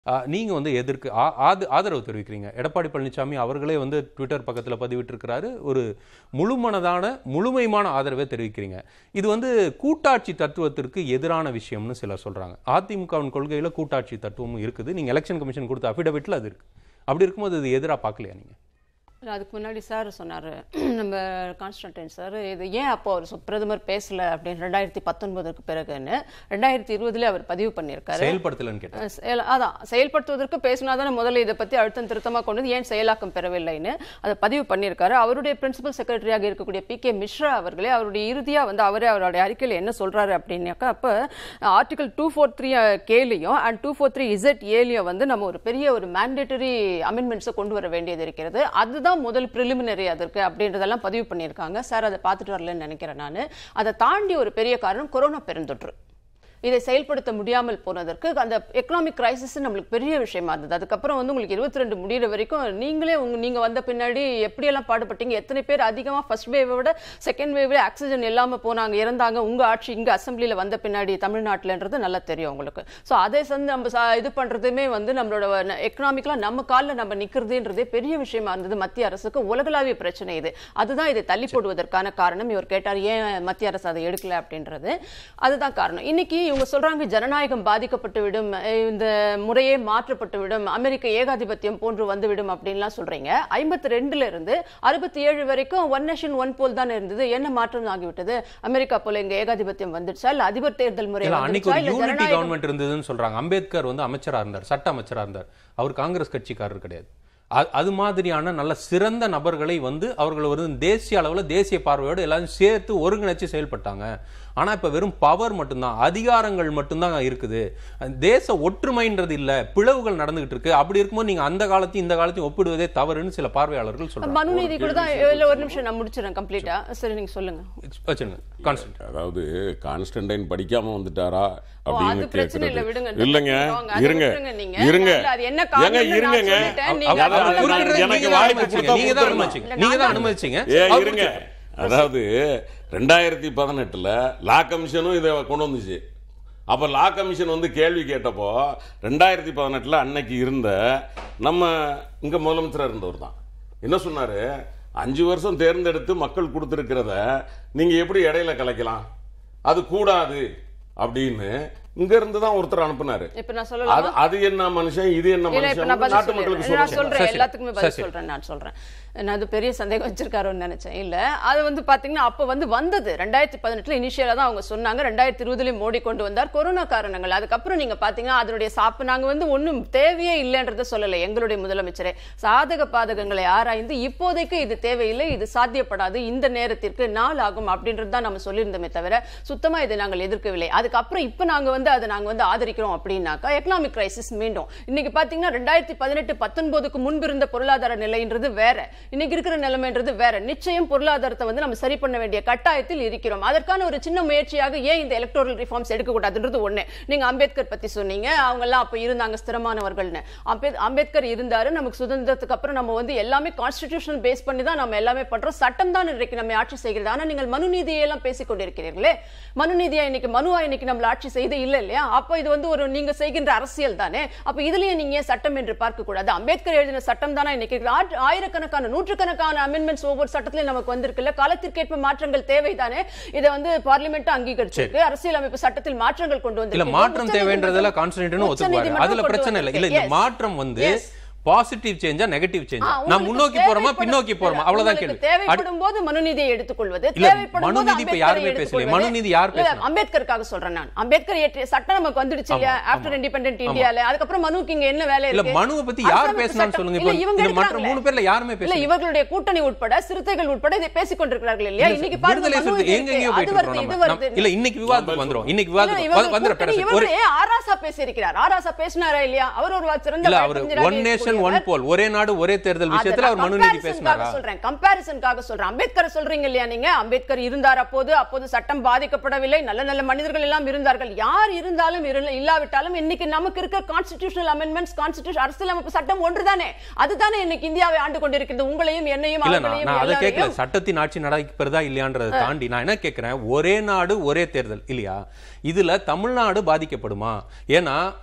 ஆ, நீங்க வந்து எதிர்க்கு ஆ- ஆது- ஆதரவு தெரிவிக்கிறீங்க எடப்பாடி பழனிசாமி அவர்களே வந்து ட்விட்டர் பக்கத்துல பதிவிட்டிருக்கிறாரு ஒரு முழுமனதான முழுமையான ஆதரவை தெரிவிக்கிறீங்க இது வந்து கூட்டாட்சி தத்துவத்திற்கு எதிரான விஷயம்னு சிலர் சொல்றாங்க அதிமுகவின் கொள்கையில கூட்டாட்சி தத்துவமும் இருக்குது நீங்க எலெக்ஷன் கமிஷன் கொடுத்த அஃபிடவிட்ல அது இருக்கு அப்படி இருக்கும்போது இது எதிரா பார்க்கலையா நீங்க இல்ல, அதுக்கு முன்னாடி சார் சொன்னார் நம்ம கான்ஸ்டன்டைன் சார் இது ஏன் அப்போ அவர் சொ- பிரதமர் பேசல அப்படின்னு ரெண்டாயிரத்தி பத்தொன்பதுக்கு பிறகுன்னு ரெண்டாயிரத்தி இருபதுல அவர் பதிவு பண்ணியிருக்காரு செயல்படுத்தலன்னு கேட்டேன் அஹ் செயல்- அதான் செயல்படுத்துவதற்கு பேசினாதானே முதல்ல இதை பத்தி அழுத்தம் திருத்தமா கொண்டு வந்து ஏன் செயலாக்கம் பெறவில்லைன்னு அதை பதிவு பண்ணியிருக்காரு அவருடைய பிரின்சிபல் செக்ரட்டரியாக இருக்கக்கூடிய பி கே மிஸ்ரா அவர்களே அவருடைய இறுதியா வந்து அவரே அவருடைய அறிக்கையில் என்ன சொல்றாரு அப்படின்னாக்கா அப்ப ஆர்டிகல் டூ ஃபோர் த்ரீ கேலையும் and two four three Z ஏலையும் வந்து நம்ம ஒரு பெரிய ஒரு மேண்டேட்டரி அமெண்ட்மெண்ட்ஸை கொண்டு வர வேண்டியது இருக்கிறது அதுதான் முதல் ப்ரிலிமினரி அதற்கு அப்படின்றதெல்லாம் பதிவு பண்ணியிருக்காங்க சார் அதை பார்த்துட்டு வரலன்னு நினைக்கிறேன் நான் அதை தாண்டி ஒரு பெரிய காரணம் கொரோனா பெருந்தொற்று இதை செயல்படுத்த முடியாமல் போனதற்கு அந்த எக்கனாமிக் கிரைசிஸ் நம்மளுக்கு பெரிய விஷயமா இருந்தது அதுக்கப்புறம் வந்து உங்களுக்கு இருபத்தி ரெண்டு முடிகிற வரைக்கும் நீங்களே உங்க நீங்க வந்த பின்னாடி எப்படியெல்லாம் பாடுபட்டீங்க எத்தனை பேர் அதிகமா ஃபர்ஸ்ட் வேவை விட செகண்ட் வேவ்ல ஆக்சிஜன் இல்லாம போனாங்க இறந்தாங்க உங்க ஆட்சி இங்க அசம்பிளில வந்த பின்னாடி தமிழ்நாட்டிலன்றது நல்லா தெரியும் உங்களுக்கு ஸோ அதை வந்து நம்ம ச- இது பண்றதுமே வந்து நம்மளோட எக்கனாமிக்கலா நம்ம காலில் நம்ம நிக்கிறதுன்றதே பெரிய விஷயமா இருந்தது மத்திய அரசுக்கு உலகளாவிய பிரச்சனை இது அதுதான் இதை தள்ளி போடுவதற்கான காரணம் இவர் கேட்டார் ஏன் மத்திய அரசு அதை எடுக்கல அப்படின்றது அதுதான் காரணம் இன்னைக்கு இவங்க சொல்றாங்க ஜனநாயகம் பாதிக்கப்பட்டு விடும் அஹ் இந்த முறையே மாற்றப்பட்டு விடும் அமெரிக்க ஏகாதிபத்தியம் போன்று வந்துவிடும் அப்படின்லாம் சொல்றீங்க ஐம்பத்தி ரெண்டுல இருந்து அறுபத்தி ஏழு வரைக்கும் ஒன் நேஷன் ஒன் போல் தான் இருந்தது என்ன மாற்றம் ஆகிவிட்டது அமெரிக்கா போல இங்க ஏகாதிபத்தியம் வந்துடுச்சா இல்ல அதிபர் தேர்தல் முறை இல்ல அன்னைக்கு வந்துடுச்சா ஒரு இல்ல யூனிட்டி ஜனநாயகம் கவர்மெண்ட் இருந்ததுன்னு சொல்றாங்க அம்பேத்கர் வந்து அமைச்சரா இருந்தார் சட்ட அமைச்சரா இருந்தார் அவர் காங்கிரஸ் கட்சிக்காரர் கிடையாது அ- அது மாதிரியான நல்ல சிறந்த நபர்களை வந்து அவர்கள் ஒரு தேசிய அளவுல தேசிய பார்வையோடு எல்லாரும் சேர்த்து ஒருங்கிணைச்சு செயல்பட்டாங்க ஆனா இப்ப வெறும் பவர் மட்டும்தான் அதிகாரங்கள் மட்டும்தான் இருக்குது தேச ஒற்றுமைன்றது இல்ல பிளவுகள் நடந்துகிட்டு இருக்கு அப்படி இருக்கும்போது நீங்க அந்த காலத்தையும் இந்த காலத்தையும் ஒப்பிடுவதே தவறுன்னு சில பார்வையாளர்கள் சொல்றாங்க மனுநீதி கூட தான் இல்ல ஒரு நிமிஷம் நான் முடிச்சிடறேன் கம்ப்ளீட்டா சரி நீங்க சொல்லுங்க வச்சிருங்க கான்ஸ்டன்ட் அதாவது கான்ஸ்டன்டைன் படிக்காம வந்துட்டாரா ஓ, அது அப்படின்னு பிரச்சனை இல்ல, விடுங்க. கேக்குறது இல்லைங்க வாங்க, அதை இருங்க விட்டுருங்க நீங்க. இருங்க இல்ல, அது என்ன காரணம்னு ஏங்க நான் இருங்கங்க சொல்லிட்டேன். நீங்க அவ- அதை அவ- வந்து நான் குறுக்கிட- எனக்கு நீங்க தான் வாய்ப்பு அனுமதிச்சீங்க. கொடுத்தா நீங்க தான் கொடுத்துடணும். அனுமதிச்சீங்க. இல்ல, நீங்க நான் தான் தான் அனுமதிச்சீங்க ஏ அவர் இருங்க முடிச்சிட்டாரு. அதாவது ரெண்டாயிரத்தி பதினெட்டுல லா கமிஷனும் இதை கொண்டு வந்துச்சு அப்ப லா கமிஷன் வந்து கேள்வி கேட்டப்போ ரெண்டாயிரத்தி பதினெட்டுல அன்னைக்கு இருந்த நம்ம இங்க முதலமைச்சரா இருந்தவர் தான் என்ன சொன்னாரு அஞ்சு வருஷம் தேர்ந்தெடுத்து மக்கள் கொடுத்திருக்கிறத நீங்க எப்படி இடையில கலைக்கலாம் அது கூடாது அப்படின்னு இங்க இருந்து தான் ஒருத்தர் அனுப்புனாரு இப்ப நான் சொல்லலாமா? அது அது என்ன மனுஷன் இது என்ன இல்ல, இப்ப மனுஷன் நான் பதில் நாட்டு மக்களுக்கு சொல்லிடுறேன். நான் சொல்லுங்க சொல்றேன் சரி, எல்லாத்துக்குமே பதில் சரி. சொல்றேன் நான் சொல்றேன் நான் அது பெரிய சந்தேகம் வச்சிருக்காரோன்னு நினைச்சேன் இல்ல அது வந்து பாத்தீங்கன்னா அப்ப வந்து வந்தது ரெண்டாயிரத்தி பதினெட்டுல இனிஷியலா தான் அவங்க சொன்னாங்க ரெண்டாயிரத்தி இருபதுலயும் மோடி கொண்டு வந்தார் கொரோனா காரணங்கள் அதுக்கப்புறம் நீங்க பாத்தீங்கன்னா அதனுடைய சாப்பு நாங்க வந்து ஒண்ணும் தேவையே இல்லைன்றத சொல்லல எங்களுடைய முதலமைச்சரே சாதக பாதகங்களை ஆராய்ந்து இப்போதைக்கு இது தேவையில்லை இது சாத்தியப்படாது இந்த நேரத்திற்கு நாள் ஆகும் அப்படின்றது தான் நம்ம சொல்லியிருந்தோமே தவிர சுத்தமா இதை நாங்கள் எதிர்க்கவில்லை அதுக்கப்புறம் இப்ப நாங்க வந்து அதை நாங்க வந்து ஆதரிக்கிறோம் அப்படின்னாக்கா எக்கனாமிக் கிரைசிஸ் மீண்டும் இன்னைக்கு பாத்தீங்கன்னா ரெண்டாயிரத்தி பதினெட்டு பத்தொன்பதுக்கு முன்பு இருந்த பொருளாதார நிலைன்றது வேற இன்னைக்கு இருக்கிற நிலைமைன்றது வேற நிச்சயம் பொருளாதாரத்தை வந்து நம்ம சரி பண்ண வேண்டிய கட்டாயத்தில் இருக்கிறோம் அதற்கான ஒரு சின்ன முயற்சியாக ஏன் இந்த எலக்டோரல் ரிஃபார்ம்ஸ் எடுக்கக்கூடாதுன்றது ஒண்ணு நீங்க அம்பேத்கர் பத்தி சொன்னீங்க அவங்க எல்லாம் அப்ப இருந்தாங்க ஸ்திரமானவர்கள்னு அம்பேத் அம்பேத்கர் இருந்தாரு நமக்கு சுதந்திரத்துக்கு அப்புறம் நம்ம வந்து எல்லாமே கான்ஸ்டிடியூஷன் பேஸ் பண்ணி தான் நம்ம எல்லாமே பண்றோம் சட்டம் தான் இன்றைக்கு நம்ம ஆட்சி செய்கிறது ஆனா நீங்கள் மனுநீதியை எல்லாம் பேசிக் கொண்டிருக்கிறீர்களே மனுநீதியா இன்னைக்கு மனுவா இன்னைக்கு நம்மள ஆட்சி செய்து இல்ல இல்லையா அப்ப இது வந்து ஒரு நீங்க செய்கின்ற அரசியல் தானே அப்ப இதுலயும் நீங்க ஏன் சட்டம் என்று பார்க்க கூடாது அம்பேத்கர் எழுதின சட்டம் தானே இன்னைக்கு இருக்கு. ஆயிர- ஆயிரக்கணக்கான நூற்றுக்கணக்கான அமெண்ட்மெண்ட்ஸ் ஒவ்வொரு சட்டத்திலையும் நமக்கு வந்திருக்குல்ல காலத்திற்கேற்ப மாற்றங்கள் தேவைதானே இதை வந்து பார்லிமெண்ட் அங்கீகரிச்சிருக்கு அரசியல் அமைப்பு சட்டத்தில் மாற்றங்கள் கொண்டு இல்ல வந்து மாற்றம் தேவைன்றதுல கான்ஸ்டன்ட்னு ஒத்துக்குவாரு அதுல பிரச்சனை இல்ல இல்ல இந்த மாற்றம் வந்து பாசிட்டிவ் சேஞ்சா நெகட்டிவ் சேஞ்சா நான் முன்னோக்கி போறோமா பின்னோக்கி போறோமா அவ்வளவுதான் கேள்வி அடி- தேவைப்படும் போது மனுநீதியை எடுத்துக்கொள்வது இல்ல, தேவைப்படும் போது மனுநீதி இப்ப அம்பேத்கரை யாருமே பேசலையே. எடுத்துக்கொள்வது. மனுநீதி யார் இல்ல, பேசுனா? அம்பேத்கருக்காக சொல்றேன் நான் அம்பேத்கர் இயற்றிய சட்டம் நமக்கு வந்துடுச்சு இல்லையா ஆமா, ஆஃப்டர் ஆமா. இண்டிபெண்டன்ட் இந்தியால அதுக்கப்புறம் மனுக்கு இங்க என்ன வேலை இல்ல இருக்கு மனுவை பத்தி யார் அரசமைப்பு பேசினான்னு சட்டம். சொல்லுங்க இல்ல, இப்ப இவங்க இந்த மற்ற எடுக்கிறாங்களே. மூணு பேர்ல யாருமே இல்ல பேசல இவர்களுடைய கூட்டணி உட்பட சிறுத்தைகள் உட்பட இதை பேசிக் கொண்டிருக்கிறார்கள் இல்லையா இல்ல, இன்னைக்கு பாருங்க விடுதலை மனு சிறுத்தை இருக்கு. எங்கெங்கயோ அது போயிட்டு வருது, இருக்கோம் இது நம்ம. வருது. நம்ம- இல்ல இன்னைக்கு விவாதத்துக்கு வந்துரும் இன்னைக்கு இல்ல, விவாதத்துக்கு இவங்க வந்து- வந்துடும் கூட்டணி பேச ஒரு இவரே ஆராசா பேசியிருக்கிறார் ஆராசா பேசினாரா இல்லையா அவர் ஒரு சிறந்த இல்ல அவர் வழக்கறிஞராக ஒன் நேஷன் ஒன் இருக்கக்கூடியவர். போல் ஒரே நாடு ஒரே தேர்தல் விஷயத்துல அவர் மனுநீதி பேசினாரா சொல்றேன் கம்பாரிசனுக்காக சொல்றேன் அம்பேத்கர் சொல்றீங்க இல்லையா நீங்க அம்பேத்கர் இருந்தார் அப்போது அப்போது சட்டம் பாதிக்கப்படவில்லை நல்ல நல்ல மனிதர்கள் எல்லாம் இருந்தார்கள் யார் இருந்தாலும் இரு- இல்லாவிட்டாலும் இன்னைக்கு நமக்கு இருக்க கான்ஸ்டிடியூஷனல் அமெண்ட்மெண்ட்ஸ் கான்ஸ்டிடியூஷன் அரசியலமைப்பு சட்டம் ஒன்றுதானே அதுதானே இன்னைக்கு இந்தியாவை ஆண்டு கொண்டிருக்கிறது உங்களையும் என்னையும் இல்ல நான் அவர்களையும் நான் அதை கேட்கல எல்லாரையும். சட்டத்தின் ஆட்சி நடக்கிறதா இல்லையான்றதை தாண்டி நான் என்ன கேட்கிறேன் ஒரே நாடு ஒரே தேர்தல் இல்லையா இதுல தமிழ்நாடு பாதிக்கப்படுமா ஏன்னா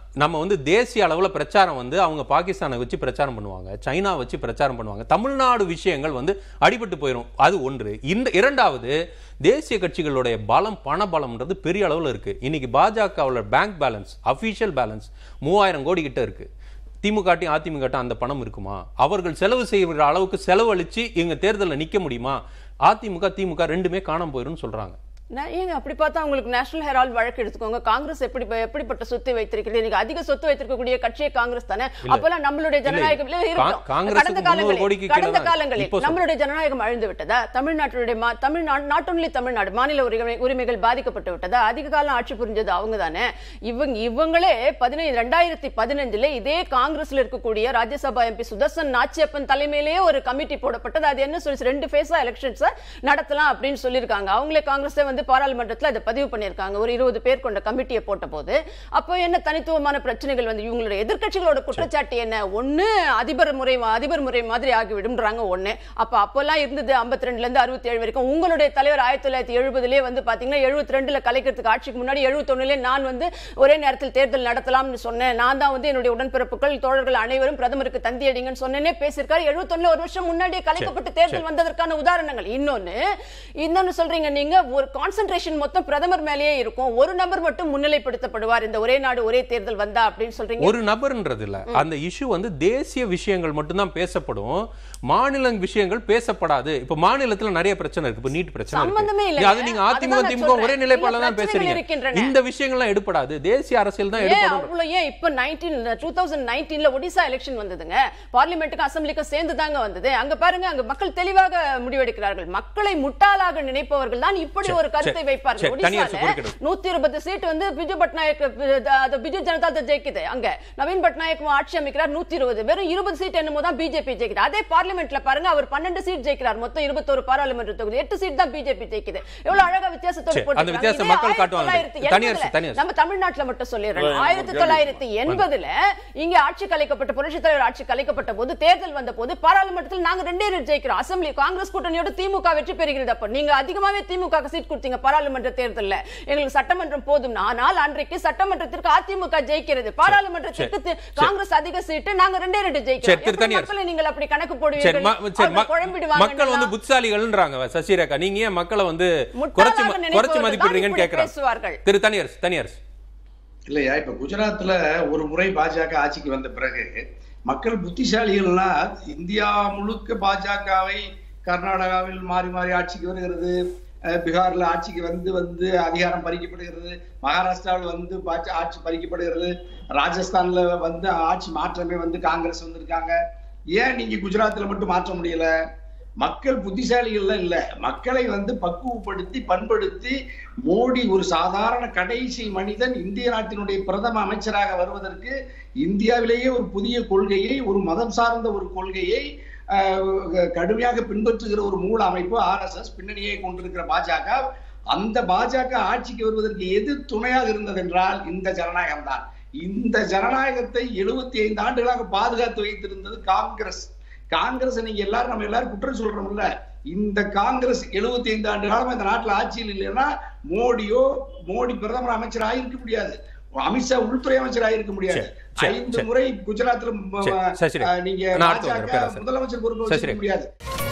நம்ம வந்து தேசிய அளவுல பிரச்சாரம் வந்து அவங்க பாகிஸ்தானை வச்சு பிரச்சாரம் பண்ணுவாங்க சைனா வச்சு பிரச்சாரம் பண்ணுவாங்க தமிழ்நாடு விஷயங்கள் வந்து அடிபட்டு போயிடும் அது ஒன்று இந்த இரண்டாவது தேசிய கட்சிகளுடைய பலம் பண பலம்ன்றது பெரிய அளவுல இருக்கு இன்னைக்கு பாஜகவோட பேங்க் பேலன்ஸ் அஃபீஷியல் பேலன்ஸ் மூவாயிரம் கோடி கிட்ட இருக்கு திமுகட்டையும் அதிமுகட்டும் அந்த பணம் இருக்குமா அவர்கள் செலவு செய்கிற அளவுக்கு செலவழிச்சு இவங்க தேர்தலில் நிக்க முடியுமா அதிமுக திமுக ரெண்டுமே காணாம போயிடும்னு சொல்றாங்க நான் ஏங்க அப்படி பார்த்தா உங்களுக்கு நேஷனல் ஹெரால்ட் வழக்கு எடுத்துக்கோங்க காங்கிரஸ் எப்படி எப்படிப்பட்ட சொத்து வைத்திருக்கிறது இன்னைக்கு அதிக சொத்து வைத்திருக்கக்கூடிய கட்சியே காங்கிரஸ் தானே அப்பெல்லாம் நம்மளுடைய ஜனநாயகம் இல்ல, இருக்கட்டும். கா- காங்கிரஸுக்கு கடந்த முந்நூறு கோடிக்கு காலங்களில் கீழே கடந்த தான். காலங்களில் இப்போ சொல். நம்மளுடைய ஜனநாயகம் அழிந்து விட்டதா தமிழ்நாட்டுடைய மா- தமிழ்நாடு நாட் ஒன்லி தமிழ்நாடு மாநில உரிமை உரிமைகள் பாதிக்கப்பட்டு விட்டதா அதிக காலம் ஆட்சி புரிஞ்சது அவங்க தானே இவங்க இவங்களே பதினைந்து ரெண்டாயிரத்தி பதினஞ்சுல இதே காங்கிரஸ்ல இருக்கக்கூடிய ராஜ்யசபா எம்பி சுதர்சன் நாச்சியப்பன் தலைமையிலேயே ஒரு கமிட்டி போடப்பட்டது அது என்ன சொல்லி ரெண்டு ஃபேஸா எலெக்ஷன்ஸ் நடத்தலாம் அப்படின்னு சொல்லியிருக்காங்க அவங்களே காங்கிரஸே வந்து பாராளுமன்றத்துல அதை பதிவு பண்ணியிருக்காங்க ஒரு இருபது பேர் கொண்ட கமிட்டியை போட்ட போது அப்போ என்ன தனித்துவமான பிரச்சனைகள் வந்து இவங்களுடைய எதிர்க்கட்சிகளோட குற்றச்சாட்டு என்ன ஒண்ணு அதிபர் முறை அதிபர் முறை மாதிரி ஆகிவிடும்ன்றாங்க ஒண்ணு அப்ப அப்பெல்லாம் இருந்தது 52 ரெண்டுல இருந்து அறுபத்தி ஏழு வரைக்கும் உங்களுடைய தலைவர் ஆயிரத்தி தொள்ளாயிரத்தி எழுபதுலேயே வந்து பாத்தீங்கன்னா எழுபத்தி ரெண்டுல கலைக்கிறதுக்கு ஆட்சிக்கு முன்னாடி எழுபத்தொன்னுல நான் வந்து ஒரே நேரத்தில் தேர்தல் நடத்தலாம்னு சொன்னேன் நான் தான் வந்து என்னுடைய உடன்பிறப்புகள் தோழர்கள் அனைவரும் பிரதமருக்கு தந்தி அடிங்கன்னு சொன்னேனே பேசியிருக்காரு எழுபத்தொன்னுல ஒரு வருஷம் முன்னாடியே கலைக்கப்பட்டு தேர்தல் வந்ததற்கான உதாரணங்கள் இன்னொன்னு இன்னொன்னு சொல்றீங்க நீங்க ஒரு கான்சென்ட்ரேஷன் மொத்தம் பிரதமர் மேலேயே இருக்கும் ஒரு நபர் மட்டும் முன்னிலைப்படுத்தப்படுவார் இந்த ஒரே நாடு ஒரே தேர்தல் வந்தா அப்படின்னு சொல்றீங்க ஒரு நபர்ன்றது இல்ல அந்த இஷ்யூ வந்து தேசிய விஷயங்கள் மட்டும்தான் பேசப்படும் மாநில விஷயங்கள் பேசப்படாது இப்ப மாநிலத்துல நிறைய பிரச்சனை இருக்கு இப்ப நீட் பிரச்சனை சம்பந்தமே இருக்கு இல்லைங்க. அது நீங்க அதுதான் அதிமுக நான் திமுக சொல்றேன். ஒரே நிலைப்பாடுல இல்ல, தான் பிரச்சனைகள் பேசுறீங்க இருக்கின்றன. இந்த விஷயங்கள்லாம் எடுப்படாது தேசிய அரசியல் தான் ஏன் எடுப்படும் அவ்வளவு ஏன் இப்ப 19 2019 ஒடிசா எலெக்ஷன் வந்ததுங்க பார்லிமெண்ட்டுக்கு அசம்பிளிக்கும் சேர்ந்து தாங்க வந்தது அங்க பாருங்க அங்க மக்கள் தெளிவாக முடிவெடுக்கிறார்கள் மக்களை முட்டாளாக நினைப்பவர்கள் தான் இப்படி சரி, ஒரு கருத்தை சரி, வைப்பார்கள் சரி, தனியார் ஒடிசால குறுக்கிடு. நூத்தி இருபது சீட் வந்து பிஜு பட்நாயக் அது பிஜு ஜனதா தள் ஜெயிக்குது அங்க நவீன் பட்நாயக் ஆட்சி அமைக்கிறார் நூத்தி இருபது வெறும் இருபது சீட் என்னமோ தான் பிஜேபி ஜெயிக்குது அதே பார்லிமெண்ட்ல பாருங்க அவர் பன்னெண்டு சீட் ஜெயிக்கிறார் மொத்தம் இருபத்தொரு பாராளுமன்ற தொகுதி எட்டு சீட் தான் பிஜேபி ஜெயிக்குது எவ்வளவு அழகா வித்தியாசத்தோட சரி, அந்த போட்டிருக்காங்க. வித்தியாசத்தை இதே மக்கள் காட்டுவாங்க. 1980 தனியார் தனியார். நம்ம தமிழ்நாட்டுல மட்டும் சொல்லிடுறோம் இல்ல, ஆயிரத்தி கேள்வி. தொள்ளாயிரத்தி எண்பதுல இங்க ஆட்சி கலைக்கப்பட்ட புரட்சி தலைவர் ஆட்சி கலைக்கப்பட்ட போது தேர்தல் வந்த போது பாராளுமன்றத்தில் நாங்க ரெண்டே ரெண்டு ஜெயிக்கிறோம் அசம்பிளி காங்கிரஸ் கூட்டணியோட திமுக வெற்றி பெறுகிறது அப்ப நீங்க அதிகமாவே திமுக சீட் கொடுத்தீங்க பாராளுமன்ற தேர்தல்ல எங்களுக்கு சட்டமன்றம் போதும் ஆனால் அன்றைக்கு சட்டமன்றத்திற்கு அதிமுக ஜெயிக்கிறது பாராளுமன்றத்திற்கு தி- காங்கிரஸ் அதிக சீட்டு நாங்க ரெண்டே ரெண்டு சரி, ஜெயிக்கிறோம் திரு எப்படி தனியார். மக்களை நீங்கள் அப்படி கணக்கு சரி போடுவீர்கள் ம- சரி, அவங்க ம- குழம்பிடுவாங்க மக்கள் வந்து புத்திசாலிகள்ன்றாங்க சசிரேகா நீங்க ஏன் மக்களை வந்து குறைச்சு ம- முட்டாளாக குறைச்சு நினைப்பவர்கள் மதிப்பிடுறீங்கன்னு தான் இப்படி கேக்குறாங்க பேசுவார்கள். திரு தனியரசு தனியரசு இல்லையா இப்ப குஜராத்ல ஒரு முறை பாஜக ஆட்சிக்கு வந்த பிறகு மக்கள் புத்திசாலிகள்னா இந்தியா முழுக்க பாஜகவை கர்நாடகாவில் மாறி மாறி ஆட்சிக்கு வருகிறது அஹ் பீகார்ல ஆட்சிக்கு வந்து வந்து அதிகாரம் பறிக்கப்படுகிறது மகாராஷ்டிராவில் வந்து பாஜ- ஆட்சி பறிக்கப்படுகிறது ராஜஸ்தான்ல வந்து ஆட்சி மாற்றமே வந்து காங்கிரஸ் வந்திருக்காங்க ஏன் நீங்க குஜராத்ல மட்டும் மாற்ற முடியல மக்கள் புத்திசாலிகள்ல இல்ல மக்களை வந்து பக்குவப்படுத்தி பண்படுத்தி மோடி ஒரு சாதாரண கடைசி மனிதன் இந்திய நாட்டினுடைய பிரதம அமைச்சராக வருவதற்கு இந்தியாவிலேயே ஒரு புதிய கொள்கையை ஒரு மதம் சார்ந்த ஒரு கொள்கையை ஆஹ், கடுமையாக பின்பற்றுகிற ஒரு மூல அமைப்பு ஆர்எஸ்எஸ் பின்னணியை கொண்டிருக்கிற பாஜக அந்த பாஜக ஆட்சிக்கு வருவதற்கு எது துணையாக இருந்தது என்றால் இந்த ஜனநாயகம் தான் இந்த ஜனநாயகத்தை எழுபத்தி ஐந்து ஆண்டுகளாக பாதுகாத்து வைத்திருந்தது காங்கிரஸ் காங்கிரஸ் நீங்க எல்லாரும் நம்ம எல்லாரும் குற்றம் சொல்றோம்ல இந்த காங்கிரஸ் 75 ஐந்து ஆண்டு காலமா இந்த நாட்டுல ஆட்சியில் இல்லைன்னா மோடியோ மோடி பிரதமர் அமைச்சர் ஆயிருக்க முடியாது அமித்ஷா உள்துறை அமைச்சர் ஆயிருக்க முடியாது சரி, சரி, ஐந்து சரி. முறை குஜராத்ல ம- சரி, சரி, சரி. அஹ், நீங்க நான் அடுத்து பாஜக வந்துடுறேன், பேராசிரியர். முதலமைச்சர் பொறுப்பு சரி, சரி. வச்சிருக்க முடியாது